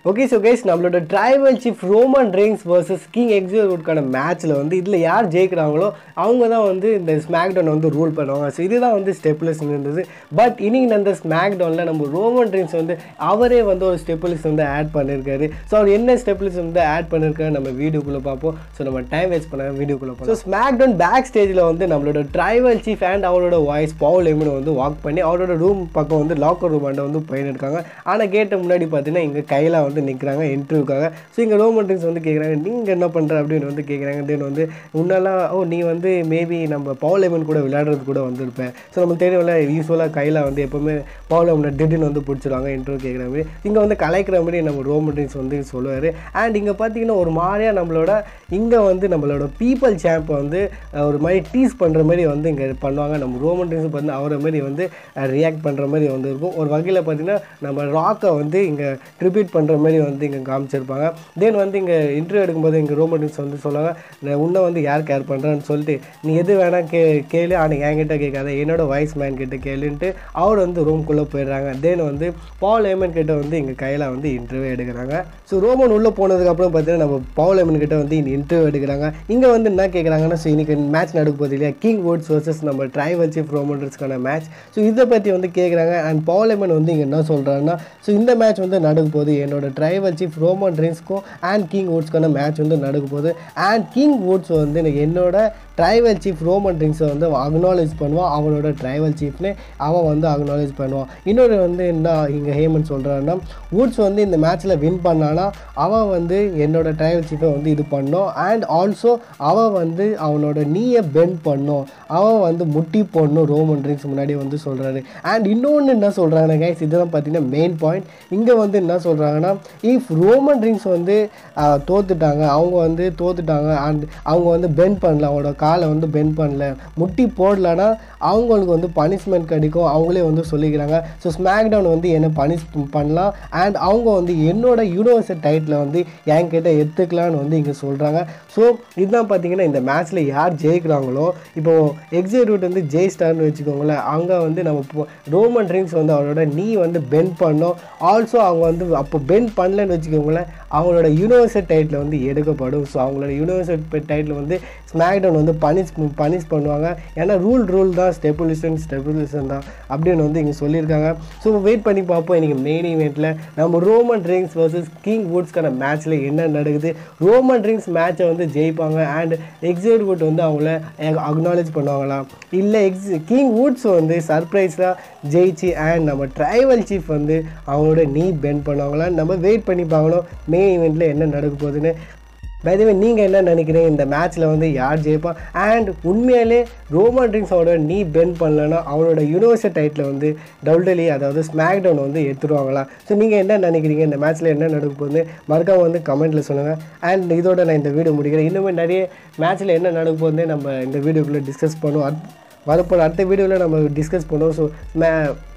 okay so guys நம்மளோட tribal chief Roman Reigns versus King எக்ஸிக்யூட்கான மேட்ச்சில் வந்து இதில் யார் ஜெயிக்கிறாங்களோ அவங்க தான் வந்து இந்த ஸ்மாக்டவுன் வந்து ரூல் பண்ணுவாங்க ஸோ இதுதான் வந்து ஸ்டெப்லெஸ் இருந்தது பட் இன்னைக்கு அந்த ஸ்மாக்டவுனில் நம்ம ரோமன் ரெயின்ஸ் வந்து அவரே வந்து ஒரு ஸ்டெப்லெஸ் வந்து ஆட் பண்ணியிருக்காரு ஸோ அவர் என்ன ஸ்டெப்லெஸ் வந்து ஆட் பண்ணியிருக்காரு நம்ம வீடியோக்குள்ளே பார்ப்போம் ஸோ நம்ம டைம் வேஸ்ட் பண்ண வீடியோக்குள்ளே பார்ப்போம் ஸோ ஸ்மாக்டவுன் பேக் ஸ்டேஜில் வந்து நம்மளோட ட்ரைபல் சீஃப் அண்ட் அவரோட வாய்ஸ் பவுல் எம்னு வந்து வாக் பண்ணி அவரோட ரூம் பக்கம் வந்து லாக்கர் ரூம் ஆண்ட வந்து போயின்னு இருக்காங்க ஆனால் கேட்ட முன்னாடி பார்த்தீங்கன்னா இங்கே கையில் வந்து நிற்கிறாங்க இன்டர்வியூக்காக ஸோ இங்கே ரோமன்ட்ரிக்ஸ் வந்து கேட்குறாங்க நீங்கள் என்ன பண்ணுற அப்படின்னு வந்து கேட்குறாங்க தென் வந்து முன்னெல்லாம் ஓ நீ வந்து மேபி நம்ம பவுல் எமன் கூட விளையாடுறது கூட வந்திருப்பேன் ஸோ நமக்கு தெரியும்ல யூஸ்வலாக கையில் வந்து எப்போவுமே பவுல் எமனை திடீர்னு வந்து பிடிச்சிருவாங்க இன்டர்வியூ கேட்குற மாதிரி இங்கே வந்து கலைக்கிற மாதிரி நம்ம ரோமன்ட்ரிக்ஸ் வந்து சொல்லுவார் அண்ட் இங்கே பார்த்தீங்கன்னா ஒரு மாதிரியாக நம்மளோட இங்கே வந்து நம்மளோட பீப்பிள் சாம்பை வந்து அஹ், ஒரு மாதிரி டீஸ் பண்ணுற மாதிரி வந்து இங்கே பண்ணுவாங்க நம்ம ரோமன்ட்ரிக்ஸ் வந்து அவரை மாதிரி வந்து ரியாக்ட் பண்ணுற மாதிரி வந்து இருக்கும் ஒரு வகையில் பார்த்தீங்கன்னா நம்ம ராக்கை வந்து இங்கே ட்ரிபியூட் பண்ணுற மாதிரி வந்து இங்கே காமிச்சிருப்பாங்க தென் வந்து இங்கே இன்டர்வியூ எடுக்கும்போது இங்கே ரோமன்ஸ் வந்து சொல்லுவாங்க நான் உன்னை வந்து யார் கேர் பண்ணுறான்னு சொல்லிட்டு நீ எது வேணால் கே கேளு ஆனால் என்கிட்ட கேட்காத என்னோட வாய்ஸ் மேன் கிட்ட கேளுன்ட்டு அவர் வந்து ரூம்குள்ளே போயிடுறாங்க தென் வந்து பால் ஏமன் கிட்ட வந்து இங்கே கையில் வந்து இன்டர்வியூ எடுக்கிறாங்க ஸோ ரோமன் உள்ளே போனதுக்கப்புறம் பார்த்தீங்கன்னா நம்ம பால் ஏமன் கிட்ட வந்து இன்டர்வியூ எடுக்கிறாங்க இங்கே வந்து என்ன கேட்குறாங்கன்னா ஸோ இன்னைக்கு மேட்ச் நடக்க போகுது இல்லையா கிங் வுட்ஸ் வர்சஸ் நம்ம ட்ரைவல் சீஃப் ரோமன்ஸ்க்கான மேட்ச் ஸோ இதை பற்றி வந்து கேட்குறாங்க அண்ட் பால் ஏமன் வந்து இங்கே என்ன சொல்கிறாங்கன்னா ஸோ இந்த மேட்ச் வந்து நடக்க போகுது என்னோட ட்ரைவல் சீஃப் ரோமன் ட்ரின்ஸ்க்கும் அண்ட் கிங் வுட்ஸ்க்கான மேட்ச் வந்து நடக்க போகுது அண்ட் கிங் வுட்ஸ் வந்து எனக்கு என்னோட ட்ரைவல் சீஃப் ரோமன் ட்ரிங்ஸை வந்து அக்னாலேஜ் பண்ணுவான் அவனோட ட்ரைவல் சீஃப்னு அவன் வந்து அக்னாலேஜ் பண்ணுவான் இன்னொரு வந்து என்ன இங்கே ஹேமன் சொல்கிறான்னா வுட்ஸ் வந்து இந்த மேட்ச்சில் வின் பண்ணானா அவன் வந்து என்னோட ட்ரைவல் சீஃபை வந்து இது பண்ணோம் அண்ட் ஆல்சோ அவன் வந்து அவனோட நீயை பெண்ட் பண்ணும் அவன் வந்து முட்டி போடணும் ரோமன் ட்ரிங்க்ஸ் முன்னாடி வந்து சொல்கிறாரு அண்ட் இன்னொன்று என்ன சொல்கிறாங்க கைஸ் இதுதான் பார்த்தீங்கன்னா மெயின் பாயிண்ட் இங்கே வந்து என்ன சொல்கிறாங்கன்னா இஃப் ரோமன் ட்ரிங்க்ஸ் வந்து ஆஹ், தோத்துட்டாங்க அவங்க வந்து தோத்துட்டாங்க அண்ட் அவங்க வந்து பெண்ட் பண்ணல அவங்களோட காலை வந்து பெண்ட் பண்ணல முட்டி போடலன்னா அவங்களுக்கு வந்து பனிஷ்மெண்ட் கிடைக்கும் அவங்களே வந்து சொல்லிக்கிறாங்க ஸோ ஸ்மாக்டவுன் வந்து என்ன பனிஷ் பண்ணலாம் அண்ட் அவங்க வந்து என்னோட யூனிவர்சல் டைட்டில் வந்து என்கிட்ட எடுத்துக்கலான்னு வந்து இங்கே சொல்கிறாங்க ஸோ இதுதான் பார்த்தீங்கன்னா இந்த மேட்ச்சில் யார் ஜெயிக்கிறாங்களோ இப்போ எக்ஸிக்யூட் வந்து ஜெய் ஸ்டார்னு வச்சுக்கோங்களேன் அங்கே வந்து நம்ம இப்போ ரோமன் ட்ரிங்க்ஸ் வந்து அவரோட நீ வந்து பெண்ட் பண்ணோம் ஆல்சோ அவங்க வந்து அப்போ பெண்ட் பண்ணலன்னு வச்சுக்கோங்களேன் அவங்களோட யூனிவர்சல் டைட்டில் வந்து எடுக்கப்படும் ஸோ அவங்களோட யூனிவர்சல் டைட்டில் வந்து ஸ்மாக்டவுன் வந்து பனிஷ் பனிஷ் பண்ணுவாங்க ஏன்னா ரூல் ரூல் தான் ஸ்டெபுலிசன் ஸ்டெபுலிசன் தான் அப்படின்னு வந்து இங்கே சொல்லியிருக்காங்க ஸோ வெயிட் பண்ணி பார்ப்போம் இன்றைக்கி மெயின் ஈவெண்ட்டில் நம்ம ரோமன் ட்ரிங்க்ஸ் வர்சஸ் கிங் வுட்ஸ்க்கான மேட்ச்சில் என்ன நடக்குது ரோமன் ட்ரிங்க்ஸ் மேட்சை வந்து ஜெயிப்பாங்க அண்ட் எக்ஸிக்யூட் வந்து அவங்கள அக்னாலேஜ் பண்ணுவாங்களா இல்லை எக்ஸ் கிங் வுட்ஸ் வந்து சர்ப்ரைஸாக ஜெயிச்சு அண்ட் நம்ம ட்ரைவல் சீஃப் வந்து அவங்களோட நீ பெண்ட் பண்ணுவாங்களா நம்ம வெயிட் பண்ணி பார்க்கணும் மெயின் ஈவெண்ட்டில் என்ன நடக்க போகுதுன்னு பைதவே நீங்கள் என்ன நினைக்கிறீங்க இந்த மேட்ச்சில் வந்து யார் ஜெயிப்பா அண்ட் உண்மையிலே ரோமன் ட்ரிங்ஸோட நீ பெண்ட் பண்ணலன்னா அவரோட யூனிவர்சல் டைட்டில் வந்து டபுள்டலி அதாவது ஸ்மாக் டவுன் வந்து எடுத்துருவாங்களா ஸோ நீங்கள் என்ன நினைக்கிறீங்க இந்த மேட்ச்சில் என்ன நடக்க போகுது மறக்காம வந்து கமெண்ட்டில் சொல்லுங்கள் அண்ட் இதோட நான் இந்த வீடியோ முடிக்கிறேன் இன்னுமே நிறைய மேட்ச்சில் என்ன நடக்க போகுதுன்னு நம்ம இந்த வீடியோக்குள்ளே டிஸ்கஸ் பண்ணுவோம் அத் வரப்போகிற அடுத்த வீடியோவில் நம்ம டிஸ்கஸ் பண்ணுவோம் ஸோ மே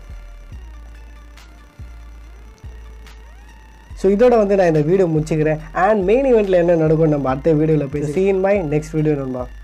ஸோ இதோட வந்து நான் இந்த வீடியோ முடிச்சுக்கிறேன் அண்ட் மெயின் ஈவெண்ட்டில் என்ன நடக்கும் நம்ம அடுத்த வீடியோவில் போய் சீன் மை நெக்ஸ்ட் வீடியோ நண்பா